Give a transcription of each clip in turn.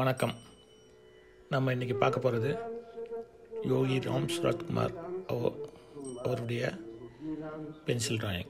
வணக்கம் நம்ம இன்றைக்கி பார்க்க போகிறது யோகி ராம் சுரத்குமார் அவ- அவருடைய பென்சில் டிராயிங்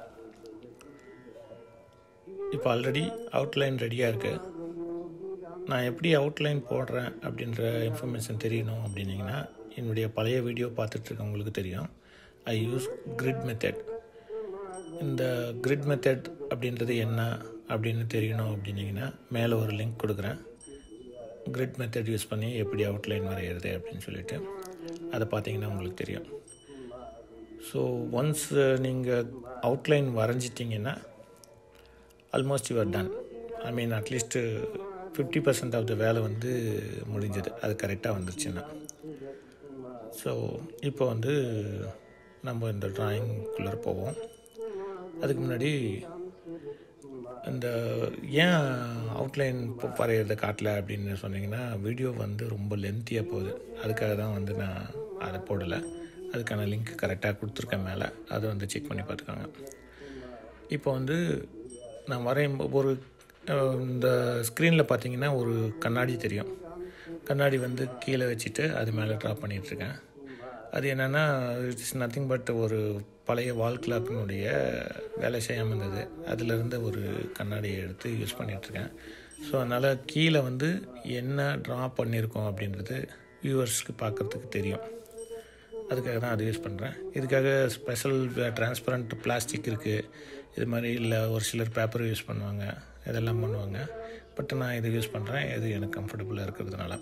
இப்போ ஆல்ரெடி அவுட்லைன் ரெடியாக இருக்குது நான் எப்படி அவுட்லைன் போடுறேன் அப்படின்ற இன்ஃபர்மேஷன் தெரியணும் அப்படின்னீங்கன்னா என்னுடைய பழைய வீடியோ பார்த்துட்ருக்கவங்களுக்கு தெரியும் ஐ யூஸ் கிரிட் மெத்தட் இந்த கிரிட் மெத்தட் அப்படின்றது என்ன அப்படின்னு தெரியணும் அப்படின்னீங்கன்னா மேலே ஒரு லிங்க் கொடுக்குறேன் கிரிட் மெத்தட் யூஸ் பண்ணி எப்படி அவுட்லைன் வரைகிறது அப்படின்னு சொல்லிட்டு அதை பார்த்தீங்கன்னா உங்களுக்கு தெரியும் ஸோ ஒன்ஸ் நீங்கள் அவுட்லைன் வரைஞ்சிட்டிங்கன்னா almost your done I mean at least fifty percent of the வேலை வந்து முடிஞ்சது அது கரெக்டாக வந்துருச்சுன்னா ஸோ இப்போ வந்து நம்ம இந்த ட்ராயிங்குள்ளே போவோம் அதுக்கு முன்னாடி இந்த ஏன் அவுட்லைன் வரைகிறத காட்டல அப்படின்னு சொன்னீங்கன்னா வீடியோ வந்து ரொம்ப லென்த்தியாக போகுது அதுக்காக தான் வந்து நான் அதை போடலை அதுக்கான லிங்க் கரெக்டாக கொடுத்துருக்கேன் மேலே அதை வந்து செக் பண்ணி பார்த்துக்கோங்க இப்போ வந்து நான் வரையும் ஒரு அஹ், இந்த ஸ்க்ரீனில் பார்த்தீங்கன்னா ஒரு கண்ணாடி தெரியும் கண்ணாடி வந்து கீழே வச்சுட்டு அது மேலே ட்ரா பண்ணிகிட்ருக்கேன் அது என்னென்னா இட்ஸ் நத்திங் பட் ஒரு பழைய வால் கிளாக்கினுடைய வேலை செய்யாமல் இருந்தது அதிலிருந்து ஒரு கண்ணாடியை எடுத்து யூஸ் பண்ணிகிட்ருக்கேன் ஸோ அதனால் கீழே வந்து என்ன ட்ரா பண்ணியிருக்கோம் அப்படின்றது வியூவர்ஸ்க்கு பார்க்குறதுக்கு தெரியும் அதுக்காக தான் அது யூஸ் பண்ணுறேன் இதுக்காக ஸ்பெஷல் டிரான்ஸ்பரண்ட் பிளாஸ்டிக் இருக்குது இது மாதிரி இல்லை ஒரு சிலர் பேப்பர் யூஸ் பண்ணுவாங்க இதெல்லாம் பண்ணுவாங்க பட் நான் இதை யூஸ் பண்ணுறேன் இது எனக்கு கம்ஃபர்டபுளாக இருக்கிறதுனால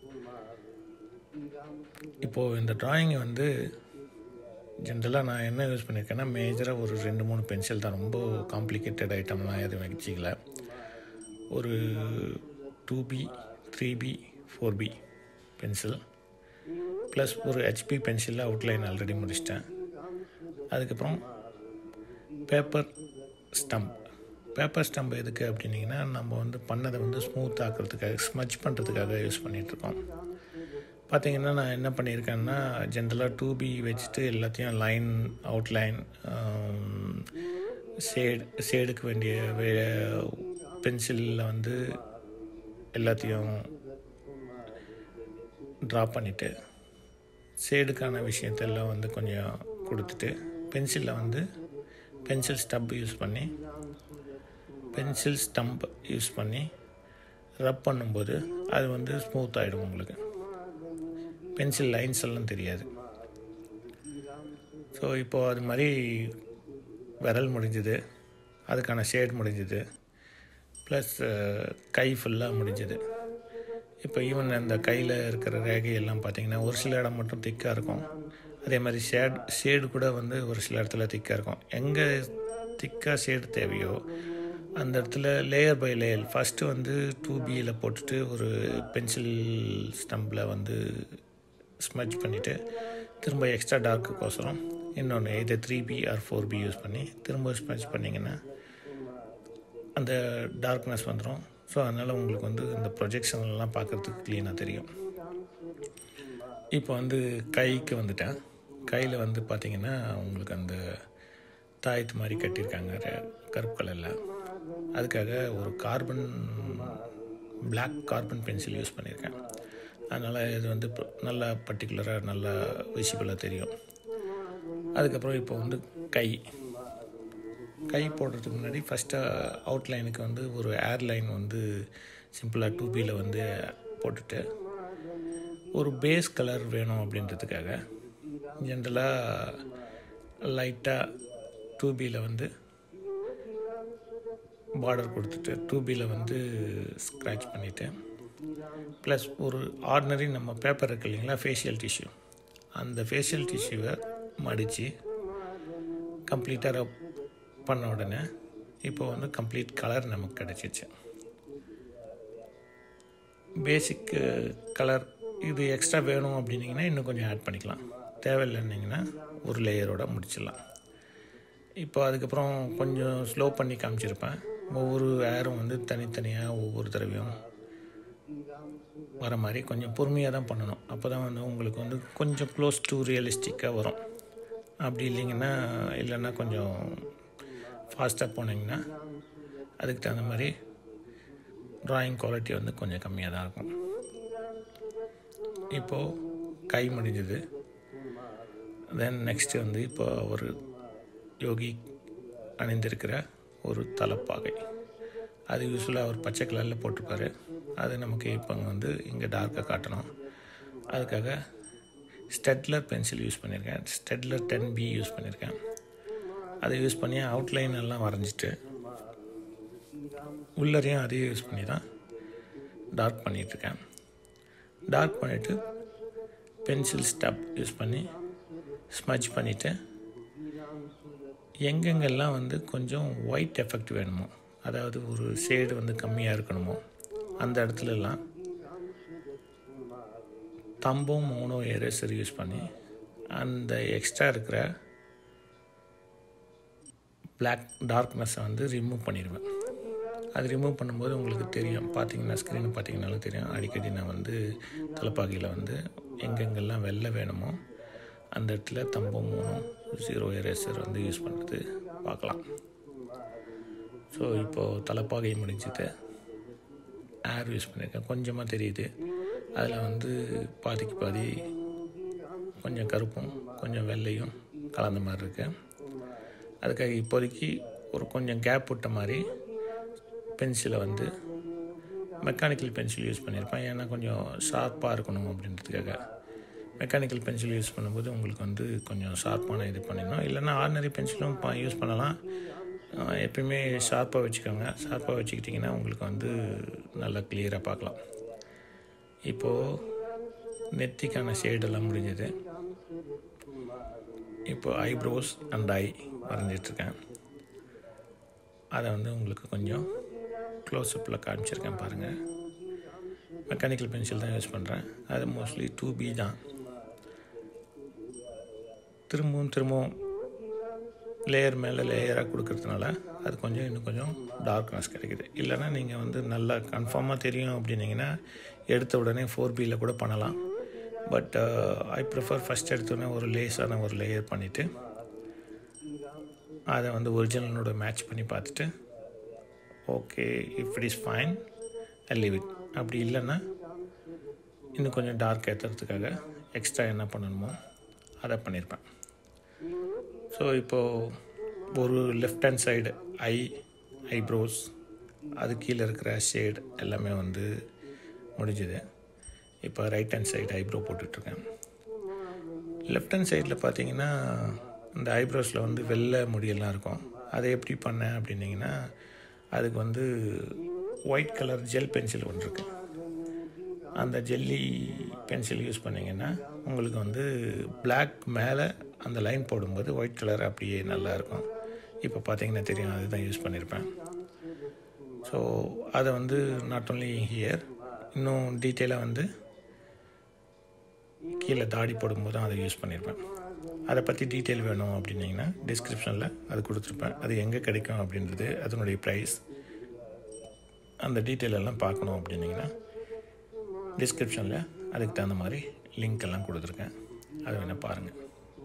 இப்போது இந்த டிராயிங்கை வந்து ஜென்ரலாக நான் என்ன யூஸ் பண்ணியிருக்கேன்னா மேஜராக ஒரு ரெண்டு மூணு பென்சில் தான் ரொம்ப காம்ப்ளிகேட்டட் ஐட்டம்லாம் எதுவும் வச்சுக்கல ஒரு two B three B four B pencil plus ஒரு ஹெச்பி பென்சிலில் அவுட்லைன் ஆல்ரெடி முடிச்சிட்டேன் அதுக்கப்புறம் பேப்பர் ஸ்டம்ப் பேப்பர் ஸ்டம்ப் எதுக்கு அப்படின்னீங்கன்னா நம்ம வந்து பண்ணதை வந்து ஸ்மூத் ஆக்கிறதுக்காக ஸ்மச் பண்ணுறதுக்காக யூஸ் பண்ணிகிட்ருக்கோம் பார்த்தீங்கன்னா நான் என்ன பண்ணியிருக்கேன்னா ஜென்ரலாக டூ பி வச்சுட்டு எல்லாத்தையும் லைன் அவுட்லைன் ஷேட் ஷேடுக்கு வேண்டிய பென்சிலில் வந்து எல்லாத்தையும் ட்ரா பண்ணிவிட்டு ஷேடுக்கான விஷயத்தெல்லாம் வந்து கொஞ்சம் கொடுத்துட்டு பென்சிலில் வந்து பென்சில் ஸ்டம்ப் யூஸ் பண்ணி பென்சில் ஸ்டம்ப் யூஸ் பண்ணி ரப் பண்ணும்போது அது வந்து ஸ்மூத் ஆகிடும் உங்களுக்கு பென்சில் லைன்ஸ் எல்லாம் தெரியாது ஸோ இப்போது அது மாதிரி விரல் முடிஞ்சுது அதுக்கான ஷேட் முடிஞ்சுது ப்ளஸ் கை ஃபுல்லாக முடிஞ்சுது இப்போ ஈவன் அந்த கையில் இருக்கிற ரேகையெல்லாம் பார்த்தீங்கன்னா ஒரு சில இடம் மட்டும் திக்காக இருக்கும் அதே மாதிரி ஷேட் ஷேடு கூட வந்து ஒரு சில இடத்துல திக்காக இருக்கும் எங்கே திக்காக ஷேடு தேவையோ அந்த இடத்துல லேயர் பை லேயர் ஃபஸ்ட்டு வந்து டூ பியில் போட்டுட்டு ஒரு பென்சில் ஸ்டம்பில் வந்து ஸ்மச் பண்ணிவிட்டு திரும்ப எக்ஸ்ட்ரா டார்க்குக்கோசரம் இன்னொன்று இது three B or four B use பண்ணி திரும்ப ஸ்மச் பண்ணிங்கன்னா அந்த டார்க்னஸ் வந்துடும் ஸோ அதனால் உங்களுக்கு வந்து இந்த ப்ரொஜெக்ஷன்லாம் பார்க்குறதுக்கு க்ளீனாக தெரியும் இப்போ வந்து கைக்கு வந்துட்டேன் கையில் வந்து பார்த்திங்கன்னா உங்களுக்கு அந்த தாயத்து மாதிரி கட்டியிருக்காங்க ரெ- கருப்பு கலரில் அதுக்காக ஒரு carbon Black carbon pencil use பண்ணியிருக்கேன் அதனால் இது வந்து ப- நல்லா பர்டிகுலராக நல்லா விசிபிளாக தெரியும் அதுக்கப்புறம் இப்போ வந்து கை கை போடுறதுக்கு முன்னாடி ஃபஸ்ட்டு அவுட்லைனுக்கு வந்து ஒரு ஏர்லைன் வந்து சிம்பிளாக டூ பியில் வந்து போட்டுட்டு ஒரு பேஸ் கலர் வேணும் அப்படின்றதுக்காக ஜென்ரலாக லைட்டாக டூ பியில் வந்து பார்டர் கொடுத்துட்டு டூ பியில் வந்து ஸ்க்ராட்ச் பண்ணிவிட்டு ப்ளஸ் ஒரு ஆர்டினரி நம்ம பேப்பர் இருக்கு இல்லைங்களா ஃபேஷியல் டிஷ்யூ அந்த ஃபேஷியல் டிஷ்யூவை மடித்து கம்ப்ளீட்டாக ரப் பண்ண உடனே இப்போ வந்து கம்ப்ளீட் கலர் நமக்கு கிடச்சிச்சு பேசிக் கலர் இது எக்ஸ்ட்ரா வேணும் அப்படின்னீங்கன்னா இன்னும் கொஞ்சம் ஆட் பண்ணிக்கலாம் தேவையில்லைன்னீங்கன்னா ஒரு லேயரோட முடிச்சிடலாம் இப்போ அதுக்கப்புறம் கொஞ்சம் ஸ்லோ பண்ணி காமிச்சிருப்பேன் ஒவ்வொரு ஏரும் வந்து தனித்தனியாக ஒவ்வொரு தடவையும் வர மாதிரி கொஞ்சம் பொறுமையாக தான் பண்ணணும் அப்போ தான் வந்து உங்களுக்கு வந்து கொஞ்சம் க்ளோஸ் டு ரியலிஸ்டிக்காக வரும் அப்படி இல்லைங்கன்னா இல்லைன்னா கொஞ்சம் ஃபாஸ்ட்டாக போனீங்கன்னா அதுக்கு தகுந்த மாதிரி ட்ராயிங் குவாலிட்டி வந்து கொஞ்சம் கம்மியாக தான் இருக்கும் இப்போது கை முடிஞ்சது தென் நெக்ஸ்ட்டு வந்து இப்போ ஒரு யோகி அணிந்திருக்கிற ஒரு தலைப்பாகை அது யூஸ்வலாக அவர் பச்சை கலரில் போட்டிருப்பாரு அது நமக்கு இப்போ வந்து இங்கே டார்க்காக காட்டணும் அதுக்காக ஸ்டெட்லர் பென்சில் யூஸ் பண்ணியிருக்கேன் ஸ்டெட்லர் டென் பி யூஸ் பண்ணியிருக்கேன் அதை யூஸ் பண்ணி அவுட்லைன் எல்லாம் வரைஞ்சிட்டு உள்ளரையும் அதே யூஸ் பண்ணி தான் டார்க் பண்ணிகிட்ருக்கேன் டார்க் பண்ணிவிட்டு பென்சில் ஸ்டப் யூஸ் பண்ணி ஸ்மஜ் பண்ணிவிட்டு எங்கெங்கெல்லாம் வந்து கொஞ்சம் ஒயிட் எஃபெக்ட் வேணுமோ அதாவது ஒரு ஷேடு வந்து கம்மியாக இருக்கணுமோ அந்த இடத்துலலாம் தம்பும் மோனோ எரேசர் யூஸ் பண்ணி அந்த எக்ஸ்ட்ரா இருக்கிற பிளாக் டார்க்னஸை வந்து ரிமூவ் பண்ணிடுவேன் அது ரிமூவ் பண்ணும்போது உங்களுக்கு தெரியும் பார்த்தீங்கன்னா ஸ்க்ரீனை பார்த்தீங்கனாலும் தெரியும் அடிக்கடி நான் வந்து தலைப்பாகையில் வந்து எங்கெங்கெல்லாம் வெள்ளை வேணுமோ அந்த இடத்துல தம்பம் மூணும் ஜீரோ எரேசர் வந்து யூஸ் பண்ணுறது பார்க்கலாம் ஸோ இப்போது தலைப்பாகை முடிஞ்சுட்டு ஏர் யூஸ் பண்ணியிருக்கேன் கொஞ்சமாக தெரியுது அதில் வந்து பாதிக்கு பாதி கொஞ்சம் கருப்பும் கொஞ்சம் வெள்ளையும் கலந்த மாதிரி இருக்கு அதுக்காக இப்போதைக்கு ஒரு கொஞ்சம் கேப் விட்ட மாதிரி பென்சிலை வந்து மெக்கானிக்கல் பென்சில் யூஸ் பண்ணியிருப்பேன் ஏன்னா கொஞ்சம் ஷார்ப்பாக இருக்கணும் அப்படின்றதுக்காக மெக்கானிக்கல் பென்சில் யூஸ் பண்ணும்போது உங்களுக்கு வந்து கொஞ்சம் ஷார்ப்பான இது பண்ணிடணும் இல்லைன்னா ஆர்டினரி பென்சிலும் யூஸ் பண்ணலாம் எப்பயுமே ஷார்ப்பாக வச்சுக்கோங்க ஷார்ப்பாக வச்சுக்கிட்டிங்கன்னா உங்களுக்கு வந்து நல்லா கிளியராக பார்க்கலாம் இப்போது நெத்திக்கான ஷேடெல்லாம் முடிஞ்சது இப்போ ஐப்ரோஸ் அண்ட் ஐ வரைஞ்சிட்ருக்கேன் அதை வந்து உங்களுக்கு கொஞ்சம் க்ளோஸ்அப்பில் காமிச்சிருக்கேன் பாருங்கள் மெக்கானிக்கல் பென்சில் தான் யூஸ் பண்ணுறேன் அது மோஸ்ட்லி டூ பி தான் திரும்பவும் திரும்பவும் லேயர் மேலே லேயராக கொடுக்கறதுனால அது கொஞ்சம் இன்னும் கொஞ்சம் டார்க்னஸ் கிடைக்குது இல்லைனா நீங்கள் வந்து நல்லா கன்ஃபார்மாக தெரியும் அப்படின்னீங்கன்னா எடுத்த உடனே ஃபோர் பியில் கூட பண்ணலாம் பட் ஐ ப்ரிஃபர் ஃபஸ்ட் எடுத்தோடனே ஒரு லேஸான ஒரு லேயர் பண்ணிவிட்டு அதை வந்து ஒரிஜினலோட மேட்ச் பண்ணி பார்த்துட்டு okay if it is fine I leave it அப்படி இல்லைன்னா இன்னும் கொஞ்சம் டார்க் ஏற்றுறதுக்காக எக்ஸ்ட்ரா என்ன பண்ணணுமோ அதை பண்ணியிருப்பேன் ஸோ இப்போது ஒரு left hand side I eyebrows அது கீழே இருக்கிற ஷேட் எல்லாமே வந்து முடிஞ்சுது இப்போ ரைட் ஹேண்ட் சைடு ஐப்ரோ போட்டுட்ருக்கேன் லெஃப்ட் ஹேண்ட் சைடில் பார்த்தீங்கன்னா இந்த ஐப்ரோஸில் வந்து வெள்ளை முடியெல்லாம் இருக்கும் அதை எப்படி பண்ணேன் அப்படின்னிங்கன்னா அதுக்கு வந்து ஒயிட் கலர் ஜெல் பென்சில் ஒன்று இருக்கு அந்த ஜெல்லி பென்சில் யூஸ் பண்ணிங்கன்னா உங்களுக்கு வந்து பிளாக் மேலே அந்த லைன் போடும்போது ஒயிட் கலர் அப்படியே நல்லாயிருக்கும் இப்போ பார்த்தீங்கன்னா தெரியும் அதுதான் யூஸ் பண்ணியிருப்பேன் ஸோ அதை வந்து நாட் ஓன்லி ஹியர் இன்னும் டீட்டெயிலாக வந்து கீழே தாடி போடும்போது தான் அதை யூஸ் பண்ணியிருப்பேன் அதை பற்றி டீட்டெயில் வேணும் அப்படின்னிங்கன்னா டிஸ்கிரிப்ஷனில் அது கொடுத்துருப்பேன் அது எங்கே கிடைக்கும் அப்படின்றது அதனுடைய ப்ரைஸ் அந்த டீட்டெயில் எல்லாம் பார்க்கணும் அப்படின்னிங்கன்னா டிஸ்கிரிப்ஷனில் அதுக்கு தகுந்த மாதிரி லிங்க் எல்லாம் கொடுத்துருக்கேன் அதை வேணால் பாருங்கள்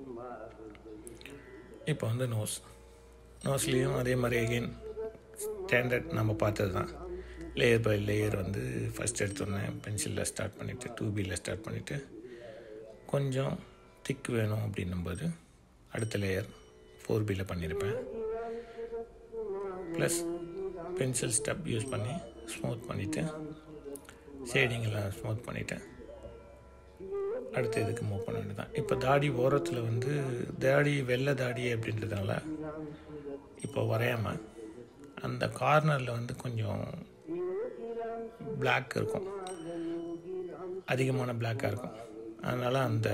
இப்போ வந்து நோஸ் நோஸ்லேயும் அதே மாதிரி எகெயின் ஸ்டாண்டர்ட் நம்ம பார்த்தது தான் லேயர் பை லேயர் வந்து ஃபஸ்ட் எடுத்தோடனே பென்சிலில் ஸ்டார்ட் பண்ணிவிட்டு டூ பியில் ஸ்டார்ட் பண்ணிவிட்டு கொஞ்சம் திக் வேணும் அப்படின்னும்போது அடுத்த லேயர் ஃபோர் பியில் பண்ணியிருப்பேன் ப்ளஸ் பென்சில் ஸ்டெப் யூஸ் பண்ணி ஸ்மூத் பண்ணிவிட்டு ஷேடிங் எல்லாம் ஸ்மூத் பண்ணிவிட்டேன் அடுத்த இதுக்கு மூவ் பண்ண வேண்டியதான் இப்போ தாடி ஓரத்தில் வந்து தாடி வெள்ளை தாடி அப்படின்றதுனால இப்போ வரையாமல் அந்த கார்னரில் வந்து கொஞ்சம் பிளாக் இருக்கும் அதிகமான பிளாக்காக இருக்கும் அதனால் அந்த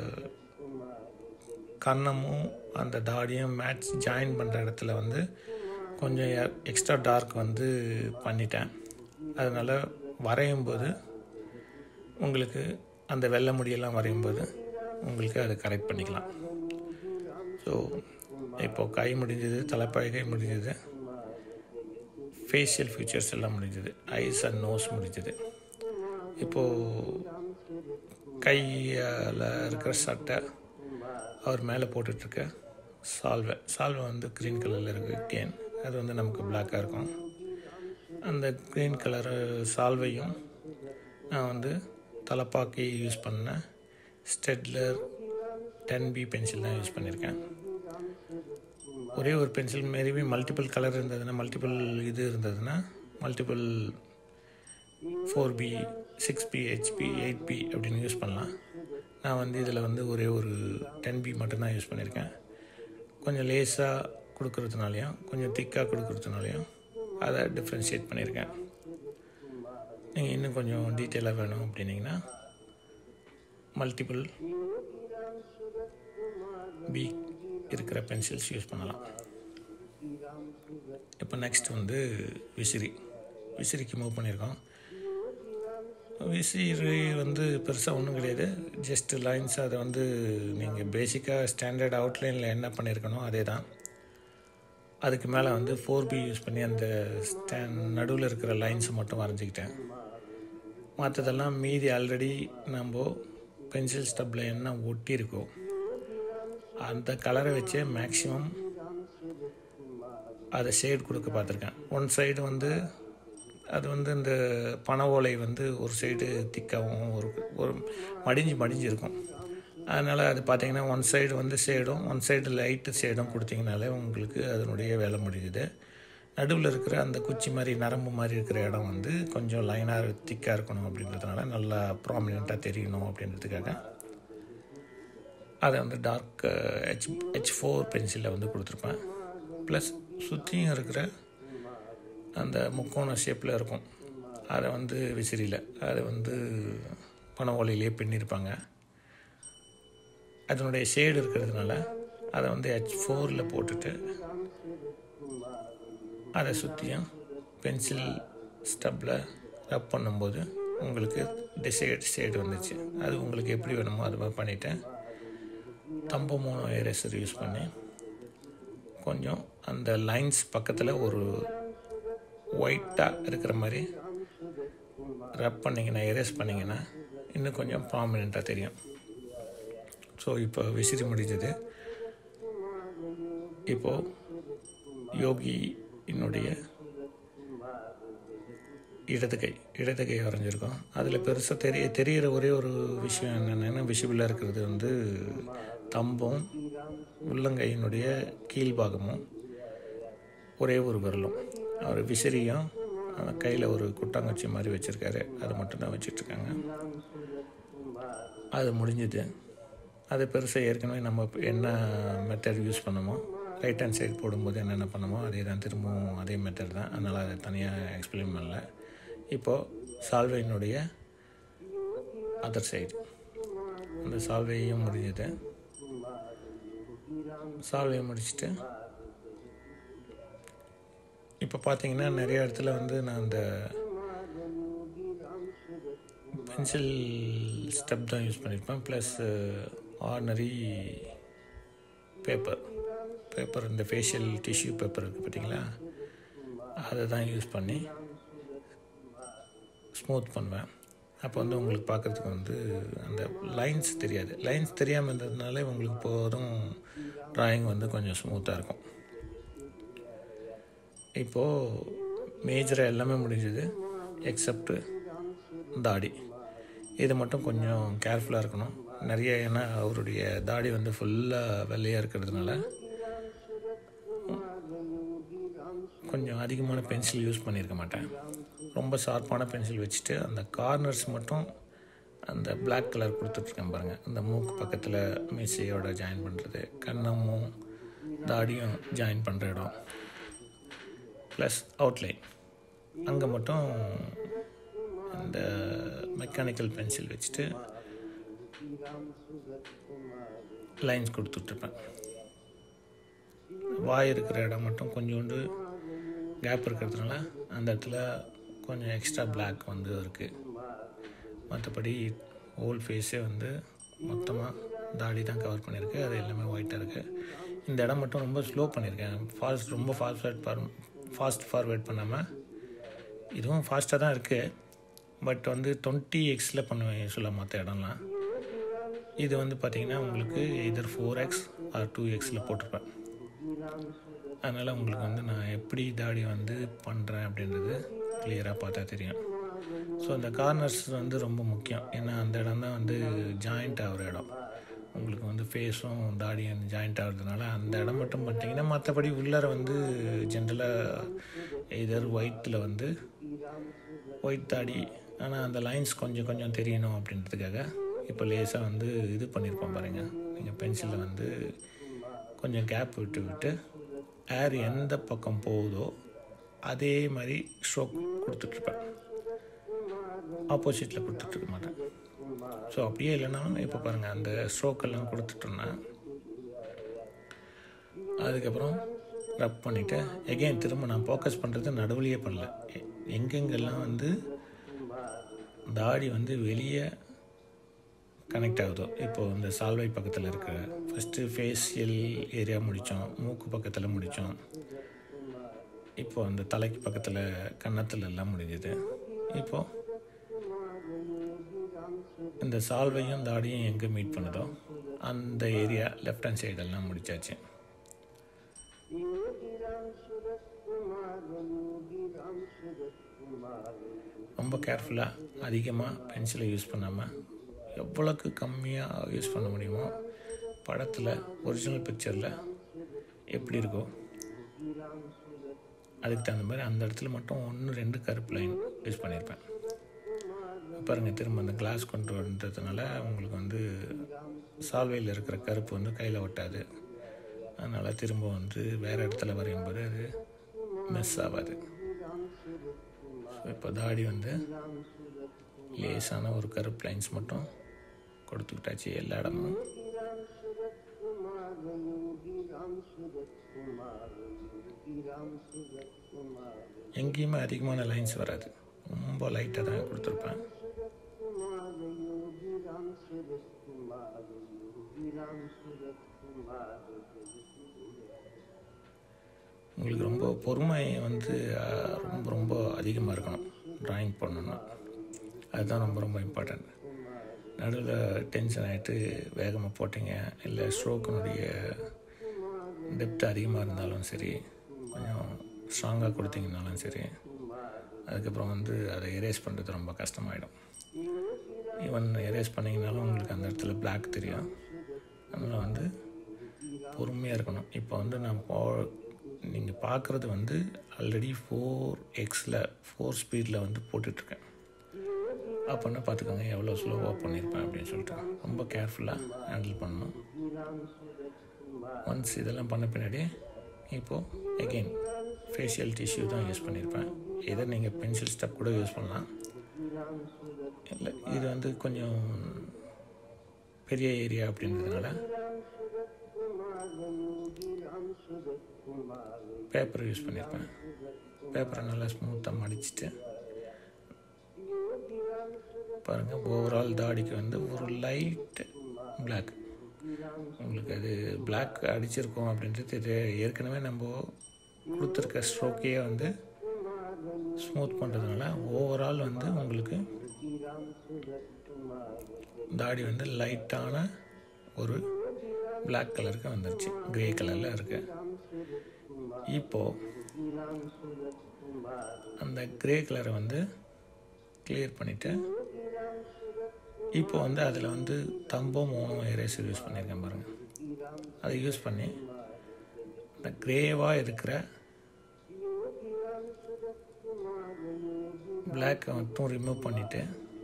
கன்னமும் அந்த தாடியும் மேட்ச் ஜாயின் பண்ணுற இடத்துல வந்து கொஞ்சம் எக்ஸ்ட்ரா டார்க் வந்து பண்ணிட்டேன் அதனால் வரையும் போது உங்களுக்கு அந்த வெள்ளை முடியெல்லாம் வரையும் போது உங்களுக்கு அதை கரெக்ட் பண்ணிக்கலாம் ஸோ இப்போது கை முடிஞ்சது தலைப்பழகை முடிஞ்சது ஃபேஷியல் ஃபீச்சர்ஸ் எல்லாம் முடிஞ்சது ஐஸ் அண்ட் நோஸ் முடிஞ்சது இப்போது கையில் இருக்கிற சட்டை அவர் மேலே போட்டுட்ருக்க சால்வை சால்வை வந்து க்ரீன் கலரில் இருக்குது கேன் அது வந்து நமக்கு பிளாக்காக இருக்கும் அந்த க்ரீன் கலரு சால்வையும் நான் வந்து தலப்பாக்கி யூஸ் பண்ண ஸ்டெட்லர் டென் பி பென்சில் தான் யூஸ் பண்ணியிருக்கேன் ஒரே ஒரு பென்சில் மேபி மல்டிபிள் கலர் இருந்ததுன்னா மல்டிபிள் இது இருந்ததுன்னா multiple four B six B HB eight B அப்படின்னு யூஸ் பண்ணலாம் நான் வந்து இதில் வந்து ஒரே ஒரு டென் பி மட்டும்தான் யூஸ் பண்ணியிருக்கேன் கொஞ்சம் லேஸாக கொடுக்கறதுனாலையும் கொஞ்சம் திக்காக கொடுக்கறதுனாலையும் அதை டிஃப்ரென்ஷியேட் பண்ணியிருக்கேன் நீங்கள் இன்னும் கொஞ்சம் டீட்டெயிலாக வேணும் அப்படின்னிங்கன்னா மல்டிபிள் பி இருக்கிற பென்சில்ஸ் யூஸ் பண்ணலாம் இப்போ நெக்ஸ்ட் வந்து விசிறி விசிறிக்கு மூவ் பண்ணியிருக்கோம் விசிறி வந்து பெருசாக ஒன்றும் கிடையாது ஜஸ்ட் லைன்ஸ் அதை வந்து நீங்கள் பேசிக்காக ஸ்டாண்டர்ட் அவுட்லைனில் என்ன பண்ணியிருக்கணும் அதே தான் அதுக்கு மேலே வந்து ஃபோர் பி யூஸ் பண்ணி அந்த ஸ்டாண்ட் நடுவில் இருக்கிற லைன்ஸை மட்டும் வரைஞ்சிக்கிட்டேன் மற்றதெல்லாம் மீதி ஆல்ரெடி நம்ம பென்சில் ஸ்டப்பில் என்ன ஒட்டியிருக்கோ அந்த கலரை வச்சே மேக்ஸிமம் அதை ஷேட் கொடுக்க பார்த்துருக்கேன் ஒன் சைடு வந்து அது வந்து இந்த பனை ஓலை வந்து ஒரு சைடு திக்காகவும் ஒரு ஒரு மடிஞ்சு மடிஞ்சு இருக்கும் அதனால் அது பார்த்தீங்கன்னா ஒன் சைடு வந்து ஷேடும் ஒன் சைடு லைட்டு ஷேடும் கொடுத்தீங்கனாலே உங்களுக்கு அதனுடைய வேலை முடியுது நடுவில் இருக்கிற அந்த குச்சி மாதிரி நரம்பு மாதிரி இருக்கிற இடம் வந்து கொஞ்சம் லைனாக திக்காக இருக்கணும் அப்படின்றதுனால நல்லா ப்ராமினெண்ட்டாக தெரியணும் அப்படின்றதுக்காக அதை வந்து டார்க் ஹெச் ஹெச் ஃபோர் பென்சிலில் வந்து கொடுத்துருப்பேன் ப்ளஸ் சுற்றியும் இருக்கிற அந்த முக்கோண ஷேப்பில் இருக்கும் அதை வந்து விசிறியில் அதை வந்து பனை ஓலையிலேயே பின்னிருப்பாங்க அதனுடைய ஷேடு இருக்கிறதுனால அதை வந்து ஹெச் ஃபோரில் போட்டுட்டு அதை சுற்றியும் பென்சில் ஸ்டப்பில் ரப் பண்ணும்போது உங்களுக்கு டிசைட் ஷேடு வந்துச்சு அது உங்களுக்கு எப்படி வேணுமோ அது மாதிரி பண்ணிவிட்டேன் தம்ப மூணு எரேசர் யூஸ் பண்ணி கொஞ்சம் அந்த லைன்ஸ் பக்கத்தில் ஒரு ஒயிட்டாக இருக்கிற மாதிரி ரப் பண்ணிங்கன்னா எரேஸ் பண்ணிங்கன்னா இன்னும் கொஞ்சம் ப்ராமினெண்ட்டாக தெரியும் ஸோ இப்போ விசிறி முடிஞ்சது இப்போது யோகி என்னுடைய இடது கை இடது கை வரைஞ்சிருக்கோம் அதில் பெருசாக தெரிய தெரிகிற ஒரே ஒரு விஷயம் என்னென்னா விஷிபிளாக இருக்கிறது வந்து தம்பும் உள்ளங்கையினுடைய கீழ்பாகமும் ஒரே ஒரு விரலும் அவர் விசிறியும் அந்த கையில் ஒரு குட்டாங்கச்சி மாதிரி வச்சுருக்காரு அது மட்டும்தான் வச்சிட்ருக்காங்க அது முடிஞ்சுது அது பெருசாக ஏற்கனவே நம்ம என்ன மெத்தட் யூஸ் பண்ணமோ ரைட் ஹேண்ட் சைடு போடும்போது என்னென்ன பண்ணமோ அதே தான் திரும்பவும் அதே மெத்தட் தான் அதனால் அதை தனியாக எக்ஸ்பிளைன் பண்ணல இப்போது சால்வையினுடைய அதர் சைடு அந்த சால்வையும் முடிஞ்சது சால்வையை முடிச்சுட்டு இப்போ பார்த்தீங்கன்னா நிறைய இடத்துல வந்து நான் அந்த பென்சில் ஸ்டெப் தான் யூஸ் பண்ணியிருப்பேன் ப்ளஸ் ஆர்டினரி பேப்பர் பேப்பர் இந்த ஃபேஷியல் டிஷ்யூ பேப்பர் இருக்குது பார்த்தீங்களா அதை தான் யூஸ் பண்ணி ஸ்மூத் பண்ணுவேன் அப்போ வந்து உங்களுக்கு பார்க்குறதுக்கு வந்து அந்த லைன்ஸ் தெரியாது லைன்ஸ் தெரியாமல் இருந்ததுனால உங்களுக்கு போதும் ட்ராயிங் வந்து கொஞ்சம் ஸ்மூத்தாக இருக்கும் இப்போது மேஜராக எல்லாமே முடிஞ்சது எக்ஸப்ட்டு தாடி இது மட்டும் கொஞ்சம் கேர்ஃபுல்லாக இருக்கணும் நிறைய ஏன்னா அவருடைய தாடி வந்து ஃபுல்லாக வெள்ளையாக இருக்கிறதுனால கொஞ்சம் அதிகமான பென்சில் யூஸ் பண்ணியிருக்க மாட்டேன் ரொம்ப ஷார்ப்பான பென்சில் வச்சுட்டு அந்த கார்னர்ஸ் மட்டும் அந்த பிளாக் கலர் கொடுத்துட்ருக்கேன் பாருங்கள் அந்த மூக்கு பக்கத்தில் மீசையோட ஜாயின் பண்ணுறது கண்ணமும் தாடியும் ஜாயின் பண்ணுற இடம் ப்ளஸ் அவுட்லைன் அங்கே மட்டும் அந்த மெக்கானிக்கல் பென்சில் வச்சுட்டு லைன்ஸ் கொடுத்துட்ருப்பேன் வாய் இருக்கிற இடம் மட்டும் கொஞ்சோண்டு கேப் இருக்கிறதுனால அந்த இடத்துல கொஞ்சம் எக்ஸ்ட்ரா பிளாக் வந்து இருக்குது மற்றபடி ஹோல் ஃபேஸே வந்து மொத்தமாக தாடி தான் கவர் பண்ணியிருக்கு அது எல்லாமே ஒயிட்டாக இருக்குது இந்த இடம் மட்டும் ரொம்ப ஸ்லோ பண்ணியிருக்கேன் ஃபாஸ்ட் ரொம்ப ஃபாஸ்ட் ஃபார் ஃபாஸ்ட் ஃபார்வேர்ட் பண்ணாமல் இதுவும் ஃபாஸ்ட்டாக தான் இருக்குது பட் வந்து டுவெண்ட்டி எக்ஸில் பண்ணுவேன் யூஸ்வலாக மற்ற இடம்லாம் இது வந்து பார்த்திங்கன்னா உங்களுக்கு இதர் ஃபோர் எக்ஸ் ஆர் டூ எக்ஸில் போட்டிருப்பேன் அதனால் உங்களுக்கு வந்து நான் எப்படி தாடி வந்து பண்ணுறேன் அப்படின்றது கிளியராக பார்த்தா தெரியும் ஸோ அந்த கார்னர்ஸ் வந்து ரொம்ப முக்கியம் ஏன்னா அந்த இடம் தான் வந்து ஜாயிண்ட் ஆகிற இடம் உங்களுக்கு வந்து ஃபேஸும் தாடியும் ஜாயிண்ட் ஆகிறதுனால அந்த இடம் மட்டும் பண்ணிட்டீங்கன்னா மற்றபடி உள்ளார வந்து ஜென்ரலாக எதர் ஒயிட்டில் வந்து ஒயிட் தாடி ஆனால் அந்த லைன்ஸ் கொஞ்சம் கொஞ்சம் தெரியணும் அப்படின்றதுக்காக இப்போ லேசாக வந்து இது பண்ணியிருப்போம் பாருங்கள் நீங்கள் பென்சிலில் வந்து கொஞ்சம் கேப் விட்டு விட்டு ஏர் எந்த பக்கம் போகுதோ அதே மாதிரி ஸ்ட்ரோக் கொடுத்துட்ருப்பேன் ஆப்போசிட்டில் கொடுத்துட்ருக்க மாட்டேன் ஸோ அப்படியே இல்லைனாலும் இப்போ பாருங்கள் அந்த ஸ்ட்ரோக் எல்லாம் கொடுத்துட்டோன்னா அதுக்கப்புறம் ரப் பண்ணிவிட்டு எகெயின் திரும்ப நான் ஃபோக்கஸ் பண்ணுறது நடுவுலையே பண்ணல எ- எங்கெங்கெல்லாம் வந்து தாடி வந்து வெளியே கனெக்ட் ஆகுதோ இப்போது இந்த சால்வை பக்கத்தில் இருக்கிற ஃபஸ்ட்டு ஃபேஷியல் ஏரியா முடித்தோம் மூக்கு பக்கத்தில் முடித்தோம் இப்போ அந்த தலைக்கு பக்கத்தில் கன்னத்தில் எல்லாம் முடிஞ்சுது இப்போது இந்த சால்வையும் தாடியும் எங்கே மீட் பண்ணுதோ அந்த ஏரியா லெஃப்ட் ஹேண்ட் சைடெல்லாம் முடிச்சாச்சு ரொம்ப கேர்ஃபுல்லாக அதிகமாக பென்சிலை யூஸ் பண்ணாமல் எவ்வளோக்கு கம்மியாக யூஸ் பண்ண முடியுமோ படத்தில் ஒரிஜினல் பிக்சரில் எப்படி இருக்கோ அதுக்கு தகுந்த மாதிரி அந்த இடத்துல மட்டும் ஒன்று ரெண்டு கருப்பு லைன் யூஸ் பண்ணியிருப்பேன் பாருங்கள் திரும்ப அந்த கிளாஸ் கொண்டு வந்ததுனால உங்களுக்கு வந்து சால்வையில் இருக்கிற கருப்பு வந்து கையில் ஒட்டாது அதனால் திரும்ப வந்து வேறு இடத்துல வரையும்போது அது மிஸ் ஆகாது ஸோ இப்போ தாடி வந்து லேசான ஒரு கருப்பு லைன்ஸ் மட்டும் கொடுத்துக்கிட்டாச்சு எல்லா இடமும் எங்கேயுமே அதிகமான லைன்ஸ் வராது ரொம்ப லைட்டாக தான் கொடுத்துருப்பேன் உங்களுக்கு ரொம்ப பொறுமை வந்து அஹ், ரொம்ப ரொம்ப அதிகமாக இருக்கணும் ட்ராயிங் பண்ணணும்னா அதுதான் ரொம்ப ரொம்ப இம்பார்ட்டண்ட் நடுவில் டென்ஷன் ஆகிட்டு வேகமாக போட்டீங்க இல்லை ஸ்ட்ரோக்கினுடைய டெப்த் அதிகமாக இருந்தாலும் சரி கொஞ்சம் ஸ்ட்ராங்காக கொடுத்தீங்கனாலும் சரி அதுக்கப்புறம் வந்து அதை எரேஸ் பண்ணுறது ரொம்ப கஷ்டமாயிடும் ஈவன் எரேஸ் பண்ணிங்கனாலும் உங்களுக்கு அந்த இடத்துல Black தெரியும் அதனால் வந்து பொறுமையாக இருக்கணும் இப்போ வந்து நான் போ நீங்கள் பார்க்குறது வந்து ஆல்ரெடி ஃபோர் எக்ஸில் ஃபோர் ஸ்பீடில் வந்து போட்டுட்ருக்கேன் அப்போன்னா பார்த்துக்கோங்க எவ்வளோ ஸ்லோவாக பண்ணியிருப்பேன் அப்படின்னு சொல்லிட்டு ரொம்ப கேர்ஃபுல்லாக ஹேண்டில் பண்ணணும் ஒன்ஸ் இதெல்லாம் பண்ண பின்னாடி இப்போது எகெயின் ஃபேஷியல் டிஷ்யூ தான் யூஸ் பண்ணியிருப்பேன் இதை நீங்கள் பென்சில் ஸ்டெப் கூட யூஸ் பண்ணலாம் இல்லை இது வந்து கொஞ்சம் பெரிய ஏரியா அப்படின்றதுனால பேப்பர் யூஸ் பண்ணியிருப்பேன் பேப்பரை நல்லா ஸ்மூத்தாக மடிச்சிட்டு பாருங்கள் ஓவரால் தாடிக்கு வந்து ஒரு லைட் Black உங்களுக்கு அது Black அடிச்சிருக்கோம் அப்படின்றது இது ஏற்கனவே நம்ம கொடுத்துருக்க ஸ்ட்ரோக்கையே வந்து ஸ்மூத் பண்ணுறதுனால ஓவரால் வந்து உங்களுக்கு தாடி வந்து லைட்டான ஒரு Black கலருக்கு வந்துருச்சு கிரே கலரில் இருக்கு இப்போது அந்த கிரே கலரை வந்து கிளியர் பண்ணிவிட்டு இப்போ வந்து அதில் வந்து தம்போ மோனோ எரேசர் யூஸ் பண்ணியிருக்கேன் பாருங்கள் அதை யூஸ் பண்ணி இந்த கிரேவாக இருக்கிற பிளாக்கை மட்டும் ரிமூவ் பண்ணிவிட்டு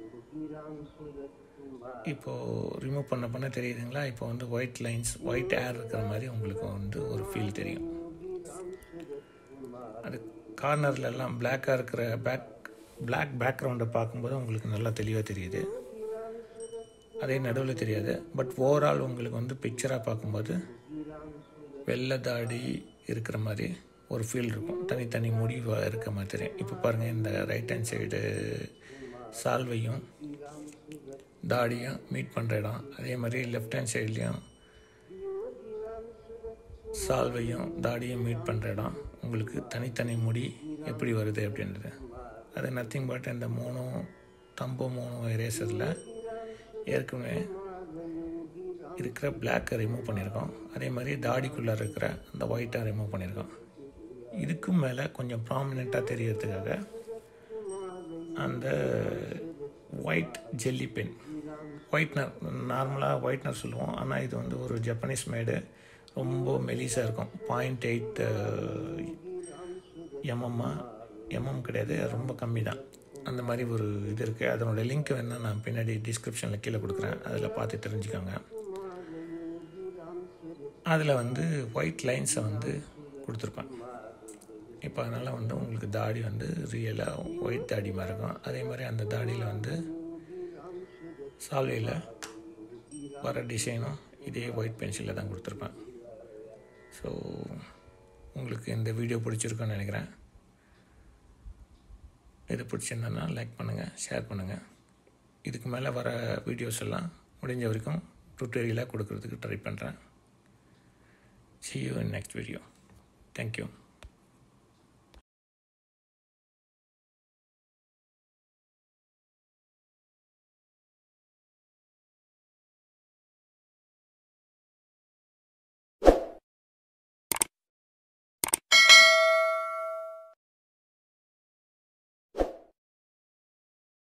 இப்போது ரிமூவ் பண்ண பண்ண தெரியுதுங்களா இப்போ வந்து ஒயிட் லைன்ஸ் ஒயிட் ஏர் இருக்கிற மாதிரி உங்களுக்கு வந்து ஒரு ஃபீல் தெரியும் அது கார்னர்ல எல்லாம் பிளாக்காக இருக்கிற பேக் பிளாக் பேக்ரவுண்டை பார்க்கும்போது உங்களுக்கு நல்லா தெளிவாக தெரியுது அதே நடுவில் தெரியாது பட் ஓவரால் உங்களுக்கு வந்து பிக்சராக பார்க்கும்போது வெள்ளை தாடி இருக்கிற மாதிரி ஒரு ஃபீல் இருக்கும் தனித்தனி முடிவாக இருக்க மாதிரி தெரியும் இப்போ பாருங்கள் இந்த ரைட் ஹேண்ட் சைடு சால்வையும் தாடியும் மீட் பண்ணுற இடம் அதே மாதிரி லெஃப்ட் ஹேண்ட் சைட்லேயும் சால்வையும் தாடியும் மீட் பண்ணுற இடம் உங்களுக்கு தனித்தனி முடி எப்படி வருது அப்படின்றது அது நத்திங் பட் இந்த மூணு தம்போ மூணு எரேசரில் ஏற்கனவே இருக்கிற பிளாக்கை ரிமூவ் பண்ணியிருக்கோம் அதே மாதிரி தாடிக்குள்ளே இருக்கிற அந்த ஒயிட்டை ரிமூவ் பண்ணியிருக்கோம் இதுக்கும் மேலே கொஞ்சம் ப்ராமினெண்ட்டாக தெரியறதுக்காக அந்த ஒயிட் ஜெல்லி பென் ஒயிட்னர் நார்மலாக ஒயிட்னர் சொல்லுவோம் ஆனால் இது வந்து ஒரு ஜப்பனீஸ் மேடு ரொம்ப மெலிசாக இருக்கும் பாயிண்ட் எயிட் எம்எம்மா எம்எம் கிடையாது ரொம்ப கம்மி தான் அந்த மாதிரி ஒரு இது இருக்குது அதனோட லிங்க் வேணால் நான் பின்னாடி டிஸ்கிரிப்ஷனில் கீழே கொடுக்குறேன் அதில் பார்த்து தெரிஞ்சுக்கோங்க அதில் வந்து ஒயிட் லைன்ஸை வந்து கொடுத்துருப்பேன் இப்போ அதனால் வந்து உங்களுக்கு தாடி வந்து ரியலாக ஒயிட் தாடி மாதிரி இருக்கும் அதே மாதிரி அந்த தாடியில் வந்து சால்வையில் வர டிசைனும் இதே ஒயிட் பென்சிலில் தான் கொடுத்துருப்பேன் ஸோ உங்களுக்கு இந்த வீடியோ பிடிச்சிருக்குன்னு நினைக்கிறேன் இது பிடிச்சிருந்தனா லைக் பண்ணுங்கள் ஷேர் பண்ணுங்கள் இதுக்கு மேலே வர வீடியோஸ் எல்லாம் முடிஞ்ச வரைக்கும் டுட்டோரியலாக கொடுக்கறதுக்கு ட்ரை பண்ணுறேன் see you in next video thank you